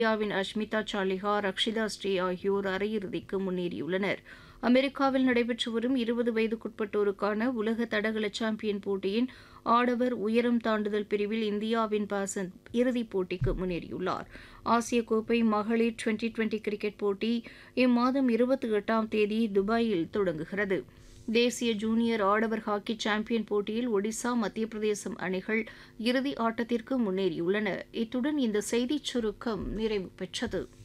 இந்தியாவின் அஷ்மிதா சாலிஹா ரக்ஷிதா ஸ்ரீ ஆகியோர் அரையிறுதிக்கு முன்னேறியுள்ளனர் அமெரிக்காவில் நடைபெற்று வரும் இருபது வயதுக்குட்பட்டோருக்கான உலக தடகள சாம்பியன் போட்டியின் ஆடவர் உயரம் தாண்டுதல் பிரிவில் இந்தியாவின் பாசந்த் இறுதிப் போட்டிக்கு முன்னேறியுள்ளார் ஆசிய கோப்பை மகளிர் டுவெண்டி டுவெண்டி கிரிக்கெட் போட்டி இம்மாதம் இருபத்தி எட்டாம் தேதி துபாயில் தொடங்குகிறது தேசிய ஜூனியர் ஆடவர் ஹாக்கி சாம்பியன் போட்டியில் ஒடிசா மத்திய பிரதேசம் அணிகள் இறுதி ஆட்டத்திற்கு முன்னேறியுள்ளன இத்துடன் இந்த செய்திச் சுருக்கம் நிறைவு பெற்றது